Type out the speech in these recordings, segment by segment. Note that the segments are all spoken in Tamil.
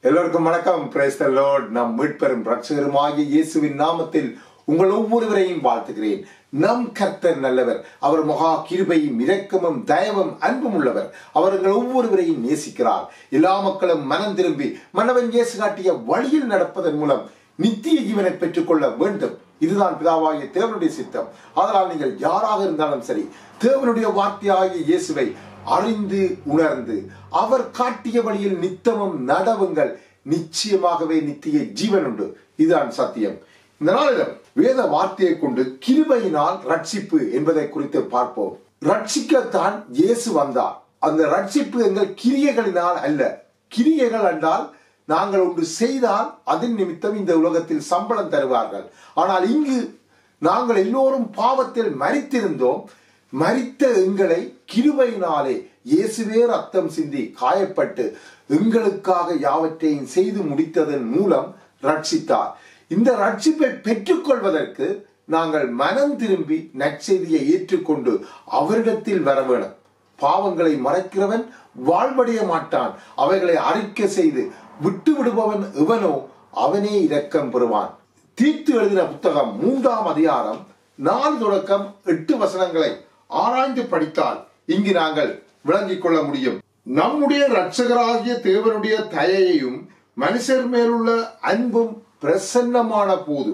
எல்லோருக்கும் வணக்கம் பிரேஸ் த லார்ட் நம் மீட்பெரும் ரட்சகருமாகிய இயேசுவின் நாமத்தில் உங்கள் ஒவ்வொருவரையும் வாழ்த்துகிறேன் நம் கர்த்தர் நல்லவர் அவர் மகா கிருபையும் இரக்கமும் தயவும் அன்பும் உள்ளவர் அவர் எங்கள் ஒவ்வொருவரையும் நேசிக்கிறார் எல்லா மக்களும் மனம் திரும்பி மன்னவன் இயேசு காட்டிய வழியில் நடப்பதன் மூலம் நித்திய ஜீவனை பெற்றுக்கொள்ள வேண்டும் இதுதான் பிதாவாகிய தேவனுடைய சித்தம் அதனால் நீங்கள் யாராக இருந்தாலும் சரி தேவனுடைய வார்த்தையாகிய இயேசுவை அறிந்து உணர்ந்து அவர் காட்டிய வழியில் நித்தமும் நடவுங்கள் நிச்சயமாகவே நித்திய ஜீவன் உண்டு இதுதான் சத்தியம் இந்த நாளிலும் வேத வார்த்தையை கொண்டு கிருபையினால் ரட்சிப்பு என்பதை குறித்து பார்ப்போம் ரட்சிக்கத்தான் இயேசு வந்தார் அந்த ரட்சிப்பு எங்கள் கிரியைகளினால் அல்ல கிரியைகள் என்றால் நாங்கள் ஒன்று செய்தால் அதன் நிமித்தம் இந்த உலகத்தில் சம்பளம் தருவார்கள் ஆனால் இங்கு நாங்கள் எல்லோரும் பாவத்தில் மறித்திருந்தோம் மரித்த எங்களை கிருபையினாலே இயேசுவே ரத்தம் சிந்தி காயப்பட்டு எங்களுக்காக யாவற்றையும் செய்து முடித்ததன் மூலம் ரட்சித்தார் இந்த ரட்சிப்பை பெற்றுக்கொள்வதற்கு நாங்கள் மனம் திரும்பி நற்செய்தியை ஏற்றுக்கொண்டு அவரிடத்தில் வர வேணும் பாவங்களை மறைக்கிறவன் வாழ்வடைய மாட்டான் அவைகளை அறிக்கை செய்து விட்டு விடுபவன் எவனோ அவனே இரக்கம் பெறுவான் தீர்த்து எழுதின புத்தகம் மூன்றாம் அதிகாரம் நாலு தொடக்கம் எட்டு வசனங்களை ஆராய்ந்து படித்தால் இங்கு நாங்கள் விளங்கிக் கொள்ள முடியும் நம்முடைய இரட்சகராகிய தேவனுடைய தயையும் மனுஷர் மேலுள்ள அன்பும் பிரசன்னமான போது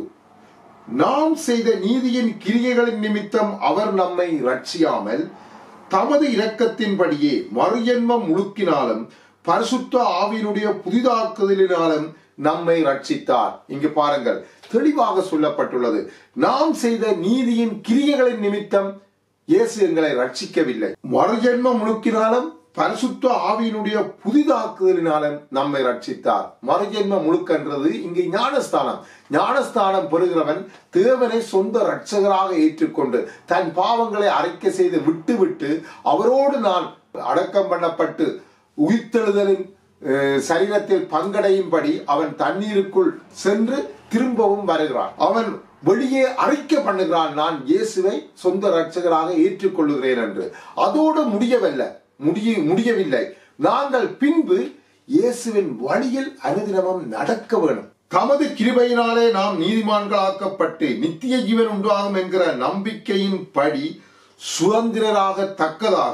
நாம் செய்த நீதியின் கிரியைகளின் நிமித்தம் அவர் நம்மை ரட்சியாமல் தமது இரக்கத்தின்படியே மறுஜென்மம் முழுக்கினாலும் பரிசுத்த ஆவியினுடைய புதிதாக்குதலினாலும் நம்மை ரட்சித்தார் இங்கு பாருங்கள் தெளிவாக சொல்லப்பட்டுள்ளது நாம் செய்த நீதியின் கிரியைகளின் நிமித்தம் இயேசு எங்களை ரட்சிக்கவில்லை மறுஜென்மம் முழுக்கினாலும் பரிசுத்த ஆவியினுடைய புதிதாக்குதலினாலும் நம்மை ரட்சித்தார் மறுஜென்ம முழுக்கன்றது இங்கு ஞானஸ்தானம் ஞானஸ்தானம் பெறுகிறவன் தேவனை சொந்த ரட்சகராக ஏற்றுக்கொண்டு தன் பாவங்களை அரைக்க செய்து விட்டு விட்டு அவரோடு நான் அடக்கம் பண்ணப்பட்டு உயிர்த்தெழுதலின் சரீரத்தில் பங்கடையும்படி அவன் தண்ணீருக்குள் சென்று திரும்பவும் வருகிறான் அவன் வெளியே அறிக்கை பண்ணுகிறான் நான் இயேசுவை சொந்த ரட்சகராக ஏற்றுக்கொள்ளுகிறேன் என்று அதோடு முடியவில்லை முடிய முடியவில்லை நாங்கள் பின்பு இயேசுவின் வழியில் அனுதினமும் நடக்க வேணும் தமது கிருபையினாலே நாம் நீதிமான்களாக்கப்பட்டு நித்திய ஜீவன் உண்டாகும் என்கிற நம்பிக்கையின் படி சுதந்திரராக தக்கதாக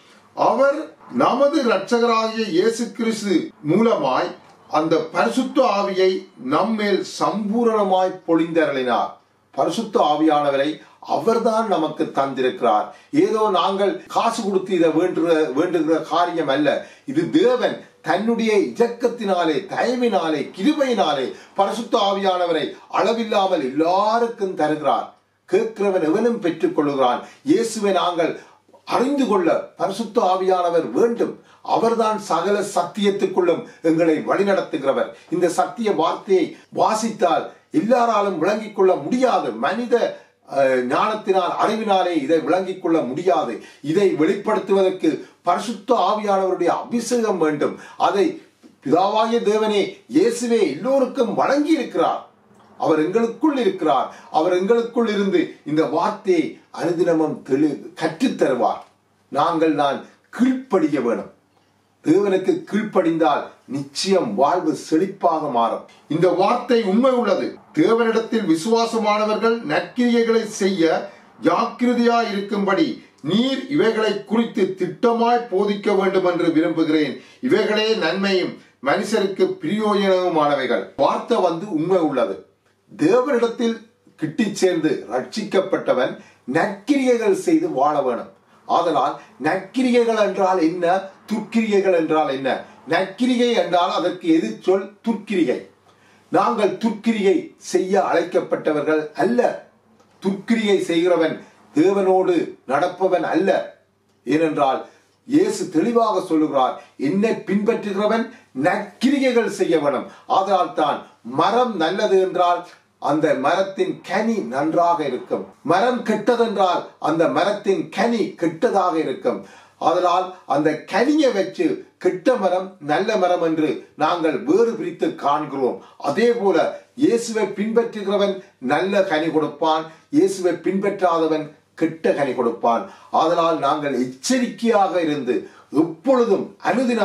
அவர் நமது இரட்சகராகிய இயேசு கிறிஸ்து மூலமாய் அந்த பரிசுத்த ஆவியை நம்மேல் சம்பூரணமாய் பொழிந்தருளினார் பரிசுத்த ஆவியானவரை அவர்தான் நமக்கு தந்திருக்கிறார் ஏதோ நாங்கள் காசு கொடுத்து இதை வேண்டுகிற வேண்டுகிற காரியம் அல்ல இது தேவன் தன்னுடைய இஜக்கத்தினாலே தயவினாலே கிருபையினாலே பரிசுத்த ஆவியானவரை அளவில்லாமல் எல்லாருக்கும் தருகிறார் கேட்கிறவன் எவனும் பெற்றுக் கொள்ளுகிறான் இயேசுவை நாங்கள் அறிந்து கொள்ள பரிசுத்த ஆவியானவர் வேண்டும் அவர்தான் சகல சத்தியத்துக்குள்ளும் எங்களை வழிநடத்துகிறவர் இந்த சத்திய வார்த்தையை வாசித்தால் எல்லாராலும் விளங்கிக் கொள்ள முடியாது மனித ஞானத்தினால் அறிவினாலே இதை விளங்கிக் கொள்ள முடியாது இதை வெளிப்படுத்துவதற்கு பரிசுத்த ஆவியானவருடைய அபிஷேகம் வேண்டும் அதை பிதாவாகிய தேவனே இயேசுவே எல்லோருக்கும் வழங்கி இருக்கிறார் அவர் எங்களுக்குள் இருக்கிறார் அவர் எங்களுக்குள் இருந்து இந்த வார்த்தையை அனுதினமும் தெளி கற்றுத் தருவார் நாங்கள் நான் கீழ்ப்படிய வேணும் தேவனுக்கு கீழ்ப்படிந்தால் நிச்சயம் வாழ்வு செழிப்பாக மாறும் இந்த வார்த்தை உண்மை உள்ளது தேவனிடத்தில் விசுவாசமானவர்கள் நற்கிரியைகளை செய்ய ஜாக்கிரதையா இருக்கும்படி நீர் இவைகளை குறித்து திட்டமாய் போதிக்க வேண்டும் என்று விரும்புகிறேன் இவைகளே நன்மையும் மனுஷருக்கு பிரியோஜனமுமானவைகள் வார்த்தை வந்து உண்மை உள்ளது தேவனிடத்தில் கிட்டி சேர்ந்து ரட்சிக்கப்பட்டவன் நற்கிரியைகள் செய்து வாழ வேணும் ஆதலால் நற்கிரியைகள் என்றால் என்ன துர்க்கிரியைகள் என்றால் என்ன நற்கிரிகை என்றால் அதற்கு எது சொல் துர்க்கிரிகை நாங்கள் துர்க்கிரியை செய்ய அழைக்கப்பட்டவர்கள் அல்ல துர்க்கிரியை செய்கிறவன் தேவனோடு நடப்பவன் அல்ல ஏனென்றால் இயேசு தெளிவாக சொல்லுகிறார் என்னை பின்பற்றுகிறவன் நற்கிரிகைகள் செய்ய வேணும் அதனால் தான் மரம் நல்லது என்றால் அந்த மரத்தின் கனி நன்றாக இருக்கும் மரம் கெட்டதென்றால் அந்த மரத்தின் கனி கெட்டதாக இருக்கும் அதனால் அந்த கனியை வச்சு கெட்ட மரம் நல்ல மரம் என்று நாங்கள் வேறு பிரித்து காண்கிறோம் அதே போல இயேசுவை பின்பற்றுகிறவன் நல்ல கனி கொடுப்பான் இயேசுவை பின்பற்றாதவன் கெட்ட கனி கொடுப்பான் அதனால் நாங்கள் எச்சரிக்கையாக இருந்து எப்பொழுதும் அனுதினமும்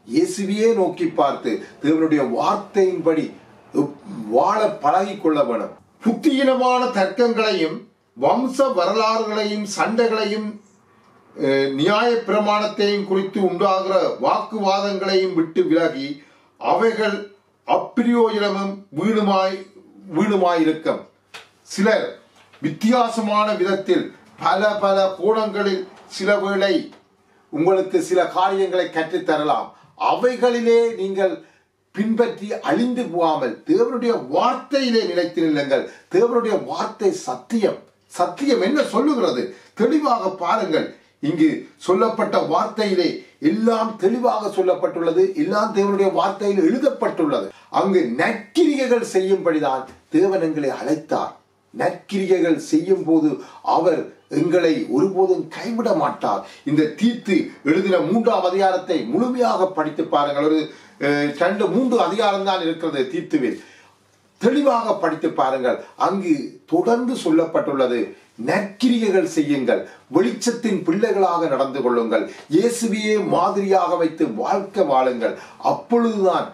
இயேசுவையே நோக்கி பார்த்து தேவனுடைய வார்த்தையின்படி வாழ பழகிக் கொள்ள வேணும் புத்தியினமான தர்க்கங்களையும் வம்ச வரலாறுகளையும் சண்டைகளையும் அஹ், நியாய பிரமாணத்தையும் குறித்து உண்டாகிற வாக்குவாதங்களையும் விட்டு விலகி அவைகள் அப்பிரியோஜனமும் வீணுமாய் வீணுமாயிருக்கும் சிலர் வித்தியாசமான விதத்தில் பல பல கோணங்களில் சில வேளை உங்களுக்கு சில காரியங்களை கற்றுத்தரலாம் அவைகளிலே நீங்கள் பின்பற்றி அழிந்து போகாமல் தேவனுடைய வார்த்தையிலே நிலைத்து நில்லுங்கள் தேவனுடைய வார்த்தை சத்தியம் சத்தியம் என்ன சொல்லுகிறது தெளிவாக பாருங்கள் இங்கு சொல்லப்பட்ட வார்த்தையிலே எல்லாம் தெளிவாக சொல்லப்பட்டுள்ளது எல்லாம் தேவனுடைய வார்த்தையில் எழுதப்பட்டுள்ளது அங்கு நற்கிரிகைகள் செய்யும்படிதான் தேவன் எங்களை அழைத்தார் நற்கிரிகைகள் செய்யும் போது அவர் எங்களை ஒருபோதும் கைவிட மாட்டார் இந்த தீர்த்து எழுதின மூன்றாம் அதிகாரத்தை முழுமையாக படித்து பாருங்கள் ஒரு அஹ், ரெண்டு மூன்று அதிகாரம் தான் இருக்கிறது தீர்த்துவில் தெளிவாக படித்து பாருங்கள் அங்கு தொடர்ந்து சொல்லப்பட்டுள்ளது நற்கிரியைகள் செய்யுங்கள் வெளிச்சத்தின் பிள்ளைகளாக நடந்து கொள்ளுங்கள் இயேசுவையே மாதிரியாக வைத்து வாழ்க்கை வாழுங்கள் அப்பொழுதுதான்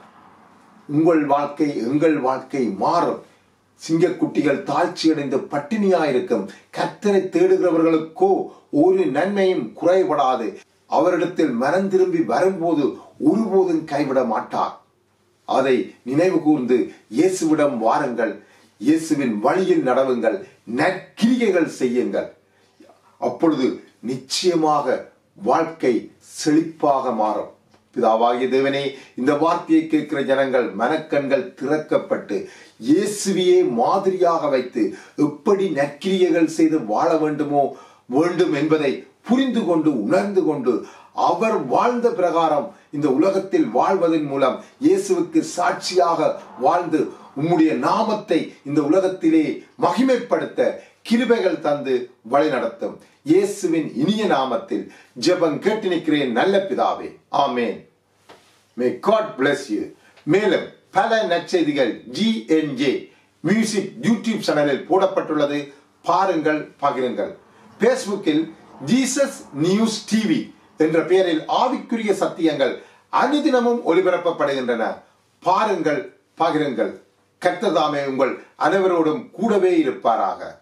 உங்கள் வாழ்க்கை எங்கள் வாழ்க்கை மாறும் சிங்கக்குட்டிகள் தாழ்ச்சியடைந்து பட்டினியாயிருக்கும் கர்த்தரை தேடுகிறவர்களுக்கோ ஒரு நன்மையும் குறைபடாது அவரிடத்தில் மனம் திரும்பி வரும்போது ஒருபோதும் கைவிட மாட்டார் அதை நினைவு கூர்ந்து இயேசுவிடம் வாருங்கள் இயேசுவின் வழியில் நடவுங்கள் நற்கிரிகைகள் செய்யுங்கள் அப்பொழுது நிச்சயமாக வாழ்க்கை செழிப்பாக மாறும் பிதாவாகிய தேவனே இந்த வார்த்தையை கேட்கிற ஜனங்கள் மனக்கண்கள் திறக்கப்பட்டு இயேசுவையே மாதிரியாக வைத்து எப்படி நற்கிரியைகள் செய்து வாழ வேண்டுமோ வேண்டும் என்பதை புரிந்து கொண்டு உணர்ந்து கொண்டு அவர் வாழ்ந்த பிரகாரம் இந்த உலகத்தில் வாழ்வதன் மூலம் இயேசுவுக்கு சாட்சியாக வாழ்ந்து உம்முடைய நாமத்தை இந்த உலகத்திலே மகிமைப்படுத்த கிருபைகள் தந்து வழிநடத்தும் இயேசுவின் இனிய நாமத்தில் ஜெபம் கேட்டு நிற்கிறேன் நல்ல பிதாவே ஆமேன் மே காட் bless you மேலும் பல நற்செய்திகள் ஜிஎன்ஜே மியூசிக் யூடியூப் சேனலில் போடப்பட்டுள்ளது பாருங்கள் பகிருங்கள் பேஸ்புக்கில் ஜீசஸ் நியூஸ் டிவி என்ற பெயரில் ஆவிக்குரிய சத்தியங்கள் அனுதினமும் ஒளிபரப்பப்படுகின்றன பாருங்கள் பகிருங்கள் கர்த்தர் தாமே உங்கள் அனைவரோடும் கூடவே இருப்பாராக